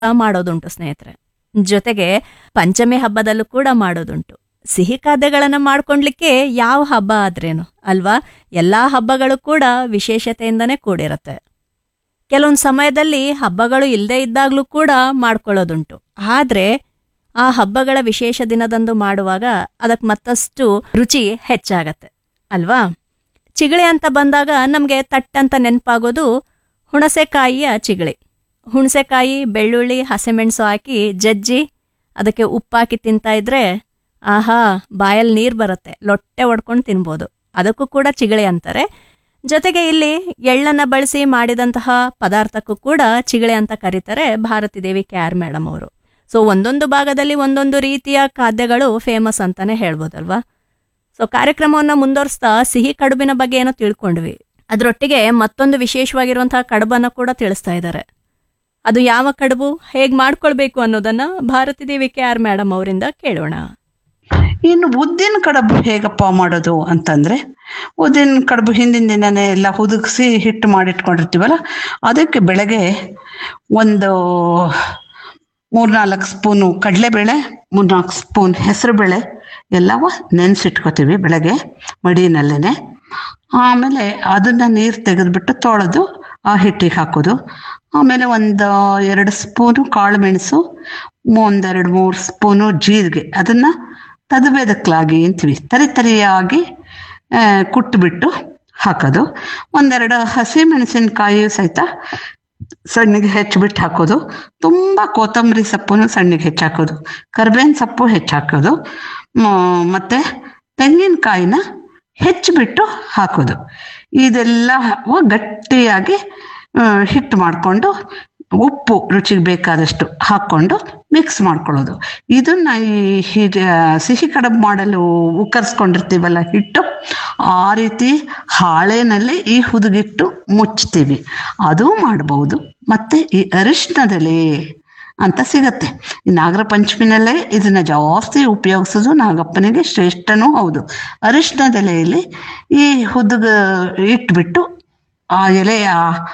ಮಾಡೋದುಂಟು ಸ್ನೇಹಿತರೆ ಜೊತೆಗೆ ಪಂಚಮಿ ಹಬ್ಬದಲ್ಲೂ ಕೂಡ ಮಾಡೋದುಂಟು ಸಿಹಿ ಖಾದ್ಯಗಳನ್ನ ಮಾಡ್ಕೊಂಡ್ಲಿಕ್ಕೆ ಯಾವ ಹಬ್ಬ ಆದ್ರೇನು ಅಲ್ವಾ ಎಲ್ಲಾ ಹಬ್ಬಗಳು ಕೂಡ ವಿಶೇಷತೆಯಿಂದನೇ ಕೂಡಿರುತ್ತೆ ಕೆಲವೊಂದು ಸಮಯದಲ್ಲಿ ಹಬ್ಬಗಳು ಇಲ್ಲದೆ ಇದ್ದಾಗ್ಲೂ ಕೂಡ ಮಾಡ್ಕೊಳ್ಳೋದುಂಟು ಆದ್ರೆ ಆ ಹಬ್ಬಗಳ ವಿಶೇಷ ದಿನದಂದು ಮಾಡುವಾಗ ಅದಕ್ಕೆ ಮತ್ತಷ್ಟು ರುಚಿ ಹೆಚ್ಚಾಗತ್ತೆ ಅಲ್ವಾ ಚಿಗಳಿ ಅಂತ ಬಂದಾಗ ನಮಗೆ ತಟ್ಟಂತ ನೆನಪಾಗೋದು ಹುಣಸೆಕಾಯಿಯ ಚಿಗಳಿ ಹುಣಸೆಕಾಯಿ ಬೆಳ್ಳುಳ್ಳಿ ಹಸಿಮೆಣಸು ಹಾಕಿ ಜಜ್ಜಿ ಅದಕ್ಕೆ ಉಪ್ಪಾಕಿ ತಿಂತಾ ಇದ್ರೆ ಆಹಾ ಬಾಯಲ್ಲಿ ನೀರು ಬರುತ್ತೆ ಲೊಟ್ಟೆ ಒಡ್ಕೊಂಡು ತಿನ್ಬೋದು ಅದಕ್ಕೂ ಕೂಡ ಚಿಗಳಿ ಅಂತಾರೆ ಜೊತೆಗೆ ಇಲ್ಲಿ ಎಳ್ಳನ್ನ ಬಳಸಿ ಮಾಡಿದಂತಹ ಪದಾರ್ಥಕ್ಕೂ ಕೂಡ ಚಿಗಳೆ ಅಂತ ಕರೀತಾರೆ Bharathi Devi K R madam ಅವರು ಸೊ ಒಂದೊಂದು ಭಾಗದಲ್ಲಿ ಒಂದೊಂದು ರೀತಿಯ ಖಾದ್ಯಗಳು ಫೇಮಸ್ ಅಂತಾನೆ ಹೇಳ್ಬೋದಲ್ವಾ ಸೊ ಕಾರ್ಯಕ್ರಮವನ್ನು ಮುಂದುವರಿಸ್ತಾ ಸಿಹಿ ಕಡುಬಿನ ಬಗ್ಗೆ ಏನೋ ತಿಳ್ಕೊಂಡ್ವಿ ಅದರೊಟ್ಟಿಗೆ ಮತ್ತೊಂದು ವಿಶೇಷವಾಗಿರುವಂತಹ ಕಡುಬನ್ನ ಕೂಡ ತಿಳಿಸ್ತಾ ಇದ್ದಾರೆ ಅದು ಯಾವ ಕಡುಬು ಹೇಗ್ ಮಾಡ್ಕೊಳ್ಬೇಕು ಅನ್ನೋದನ್ನ Bharathi Devi K R madam ಅವರಿಂದ ಕೇಳೋಣ ಇನ್ನು ಉದ್ದಿನ ಕಡುಬು ಹೇಗಪ್ಪ ಮಾಡೋದು ಅಂತಂದ್ರೆ ಉದ್ದಿನ ಕಡುಬು ಹಿಂದಿನ ದಿನನೇ ಎಲ್ಲ ಹುದುಗಿಸಿ ಹಿಟ್ಟು ಮಾಡಿಟ್ಕೊಂಡಿರ್ತೀವಲ್ಲ ಅದಕ್ಕೆ ಬೆಳಗ್ಗೆ ಒಂದು ಮೂರ್ನಾಲ್ಕು ಸ್ಪೂನು ಕಡಲೆಬೇಳೆ ಮೂರ್ನಾಲ್ಕು ಸ್ಪೂನ್ ಹೆಸರುಬೇಳೆ ಎಲ್ಲವ ನೆನೆಸಿಟ್ಕೋತೀವಿ ಬೆಳಗ್ಗೆ ಮಡಿನಲ್ಲೇನೆ ಆಮೇಲೆ ಅದನ್ನ ನೀರು ತೆಗೆದ್ಬಿಟ್ಟು ತೊಳೆದು ಆ ಹಿಟ್ಟಿಗೆ ಹಾಕೋದು ಆಮೇಲೆ ಒಂದು ಎರಡು ಸ್ಪೂನು ಕಾಳು ಮೆಣಸು ಒಂದೆರಡು ಮೂರು ಸ್ಪೂನು ಜೀರಿಗೆ ಅದನ್ನ ತದಬೇದಕ್ಲಾಗಿ ಅಂತೀವಿ ತರಿ ತರಿಯಾಗಿ ಆ, ಕುಟ್ಬಿಟ್ಟು ಹಾಕೋದು ಒಂದೆರಡು ಹಸಿ ಮೆಣಸಿನಕಾಯಿ ಸಹಿತ ಸಣ್ಣಗೆ ಹೆಚ್ಚಿಬಿಟ್ಟು ಹಾಕೋದು ತುಂಬ ಕೊತ್ತಂಬರಿ ಸೊಪ್ಪನ್ನು ಸಣ್ಣಗೆ ಹೆಚ್ಚು ಹಾಕೋದು ಕರ್ಬೇವಿನ ಸೊಪ್ಪು ಹೆಚ್ಚು ಹಾಕೋದು ಮ- ಮತ್ತೆ ತೆಂಗಿನಕಾಯಿನ ಹೆಚ್ಚಿಬಿಟ್ಟು ಹಾಕೋದು ಇದೆಲ್ಲ ಗಟ್ಟಿಯಾಗಿ ಆ, ಹಿಟ್ಟು ಮಾಡಿಕೊಂಡು ಉಪ್ಪು ರುಚಿಗೆ ಬೇಕಾದಷ್ಟು ಹಾಕ್ಕೊಂಡು ಮಿಕ್ಸ್ ಮಾಡ್ಕೊಳ್ಳೋದು ಇದನ್ನ ಈ ಹಿ- ಸಿಹಿ ಕಡುಬು ಮಾಡಲು ಉಕ್ಕರ್ಸ್ಕೊಂಡಿರ್ತೀವಲ್ಲ ಹಿಟ್ಟು ಆ ರೀತಿ ಹಾಳೆನಲ್ಲಿ ಈ ಹುದುಗಿಟ್ಟು ಮುಚ್ತೀವಿ ಅದು ಮಾಡಬಹುದು ಮತ್ತೆ ಈ ಅರಿಶಿನದೆಲೆ ಅಂತ ಸಿಗತ್ತೆ ಈ ನಾಗರ ಪಂಚಮಿನಲ್ಲೇ ಇದನ್ನ ಜಾಸ್ತಿ ಉಪಯೋಗಿಸೋದು ನಾಗಪ್ಪನಿಗೆ ಶ್ರೇಷ್ಠನೂ ಹೌದು ಅರಿಶಿನದೆಲೆಯಲ್ಲಿ ಈ ಹುದುಗ ಇಟ್ಬಿಟ್ಟು ಆ ಎಲೆಯ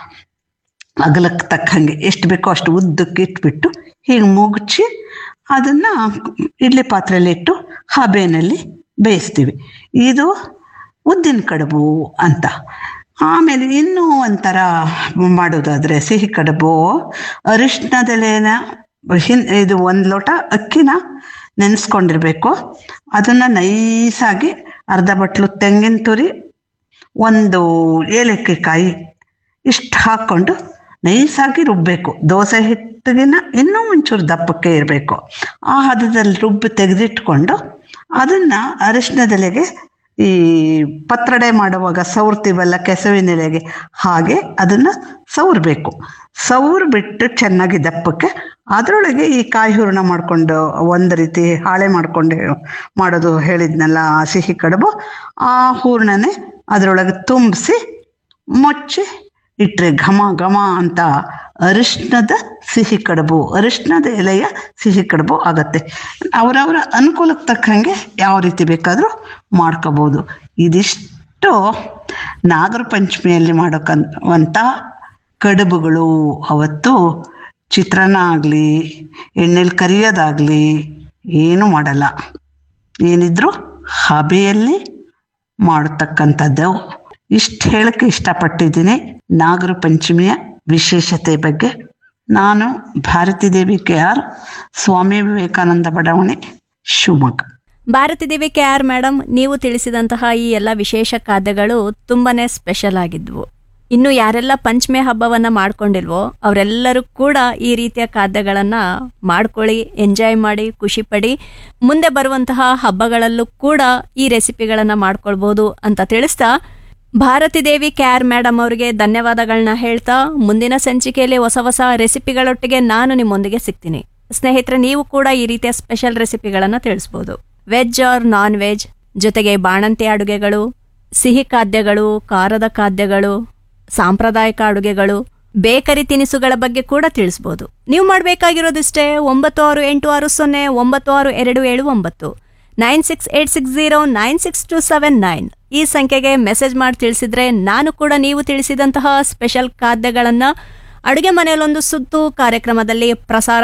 ಅಗಲಕ್ಕೆ ತಕ್ಕಂಗೆ ಎಷ್ಟು ಬೇಕೋ ಅಷ್ಟು ಉದ್ದಕ್ಕೆ ಇಟ್ಬಿಟ್ಟು ಹೀಗೆ ಮುಗುಚಿ ಅದನ್ನ ಇಡ್ಲಿ ಪಾತ್ರೆಯಲ್ಲಿ ಇಟ್ಟು ಹಬೆನಲ್ಲಿ ಬೇಯಿಸ್ತೀವಿ ಇದು ಉದ್ದಿನ ಕಡುಬು ಅಂತ ಆಮೇಲೆ ಇನ್ನೂ ಒಂಥರ ಮಾಡೋದಾದ್ರೆ ಸಿಹಿ ಕಡುಬು ಅರಿಶಿನದೆಲೆನ ಹಿನ್ ಇದು ಒಂದು ಲೋಟ ಅಕ್ಕಿನ ನೆನೆಸ್ಕೊಂಡಿರ್ಬೇಕು ಅದನ್ನ ನೈಸಾಗಿ ಅರ್ಧ ಬಟ್ಲು ತೆಂಗಿನ ತುರಿ ಒಂದು ಏಲಕ್ಕಿ ಕಾಯಿ ಇಷ್ಟು ಹಾಕ್ಕೊಂಡು ನೈಸಾಗಿ ರುಬ್ಬಬೇಕು ದೋಸೆ ಹಿಟ್ಟಿಗಿನ ಇನ್ನೂ ಒಂಚೂರು ದಪ್ಪಕ್ಕೆ ಇರಬೇಕು ಆ ಹದದಲ್ಲಿ ರುಬ್ಬಿ ತೆಗೆದಿಟ್ಕೊಂಡು ಅದನ್ನ ಅರಿಶಿನದೆಲೆಗೆ ಈ ಪತ್ರಡೆ ಮಾಡುವಾಗ ಸವರ್ತೀವಲ್ಲ ಕೆಸವಿನ ಎಲೆಗೆ ಹಾಗೆ ಅದನ್ನ ಸವರ್ಬೇಕು ಸವರ್ ಬಿಟ್ಟು ಚೆನ್ನಾಗಿ ದಪ್ಪಕ್ಕೆ ಅದರೊಳಗೆ ಈ ಕಾಯಿ ಹೂರಣ ಮಾಡ್ಕೊಂಡು ಒಂದು ರೀತಿ ಹಾಳೆ ಮಾಡ್ಕೊಂಡು ಮಾಡೋದು ಹೇಳಿದ್ನಲ್ಲ ಆ ಸಿಹಿ ಕಡುಬು ಆ ಹೂರಣನೆ ಅದರೊಳಗೆ ತುಂಬಿಸಿ ಮುಚ್ಚಿ ಇಟ್ರೆ ಘಮ ಘಮ ಅಂತ ಅರಿಶಿನದ ಸಿಹಿ ಕಡುಬು ಅರಿಶಿನದ ಎಲೆಯ ಸಿಹಿ ಕಡುಬು ಆಗತ್ತೆ ಅವರವರ ಅನುಕೂಲಕ್ಕೆ ತಕ್ಕಂಗೆ ಯಾವ ರೀತಿ ಬೇಕಾದರೂ ಮಾಡ್ಕೋಬಹುದು ಇದಿಷ್ಟು ನಾಗರ ಪಂಚಮಿಯಲ್ಲಿ ಮಾಡೋಕ್ಕಂತ ಕಡುಬುಗಳು ಅವತ್ತು ಚಿತ್ರಾನ್ನ ಆಗಲಿ ಎಣ್ಣೆಲಿ ಕರಿಯೋದಾಗಲಿ ಏನು ಮಾಡಲ್ಲ ಏನಿದ್ರು ಹಬೆಯಲ್ಲಿ ಮಾಡತಕ್ಕಂಥದ್ದು ಇಷ್ಟು ಹೇಳಕ್ಕೆ ಇಷ್ಟಪಟ್ಟಿದ್ದೀನಿ ನಾಗರ ಪಂಚಮಿಯ ವಿಶೇಷತೆ ಬಗ್ಗೆ ನಾನು ಭಾರತಿ ದೇವಿ ಕೆ ಆರ್ ಸ್ವಾಮಿ ವಿವೇಕಾನಂದ ಬಡಾವಣೆ Shivamogga Bharathi Devi K R madam ನೀವು ತಿಳಿಸಿದಂತಹ ಈ ಎಲ್ಲ ವಿಶೇಷ ಖಾದ್ಯಗಳು ತುಂಬಾನೇ ಸ್ಪೆಷಲ್ ಆಗಿದ್ವು ಇನ್ನು ಯಾರೆಲ್ಲ ಪಂಚಮಿ ಹಬ್ಬವನ್ನ ಮಾಡ್ಕೊಂಡಿಲ್ವೋ ಅವರೆಲ್ಲರೂ ಕೂಡ ಈ ರೀತಿಯ ಖಾದ್ಯಗಳನ್ನ ಮಾಡ್ಕೊಳ್ಳಿ ಎಂಜಾಯ್ ಮಾಡಿ ಖುಷಿ ಪಡಿ ಮುಂದೆ ಬರುವಂತಹ ಹಬ್ಬಗಳಲ್ಲೂ ಕೂಡ ಈ ರೆಸಿಪಿಗಳನ್ನ ಮಾಡ್ಕೊಳ್ಬಹುದು ಅಂತ ತಿಳಿಸ್ತಾ Bharathi Devi K R madam ಅವರಿಗೆ ಧನ್ಯವಾದಗಳನ್ನ ಹೇಳ್ತಾ ಮುಂದಿನ ಸಂಚಿಕೆಯಲ್ಲಿ ಹೊಸ ಹೊಸ ರೆಸಿಪಿಗಳೊಟ್ಟಿಗೆ ನಾನು ನಿಮ್ಮೊಂದಿಗೆ ಸಿಗ್ತೀನಿ ಸ್ನೇಹಿತರೆ ನೀವು ಕೂಡ ಈ ರೀತಿಯ ಸ್ಪೆಷಲ್ ರೆಸಿಪಿಗಳನ್ನ ತಿಳಿಸ್ಬೋದು ವೆಜ್ ಆರ್ ನಾನ್ ವೆಜ್ ಜೊತೆಗೆ ಬಾಣಂತಿ ಅಡುಗೆಗಳು ಸಿಹಿ ಖಾದ್ಯಗಳು ಖಾರದ ಖಾದ್ಯಗಳು ಸಾಂಪ್ರದಾಯಿಕ ಅಡುಗೆಗಳು ಬೇಕರಿ ತಿನಿಸುಗಳ ಬಗ್ಗೆ ಕೂಡ ತಿಳಿಸ್ಬೋದು ನೀವು ಮಾಡಬೇಕಾಗಿರೋದಿಷ್ಟೇ ಒಂಬತ್ತು ಆರು ಎಂಟು ಆರು ಸೊನ್ನೆ ಒಂಬತ್ತು ಆರು ಎರಡು ಏಳು ಒಂಬತ್ತು nine six eight six zero nine six two seven nine ಈ ಸಂಖ್ಯೆಗೆ ಮೆಸೇಜ್ ಮಾಡಿ ತಿಳಿಸಿದ್ರೆ ನಾನು ಕೂಡ ನೀವು ತಿಳಿಸಿದಂತಹ ಸ್ಪೆಷಲ್ ಖಾದ್ಯಗಳನ್ನ ಅಡುಗೆ ಮನೆಯಲ್ಲೊಂದು ಸುತ್ತು ಕಾರ್ಯಕ್ರಮದಲ್ಲಿ ಪ್ರಸಾರ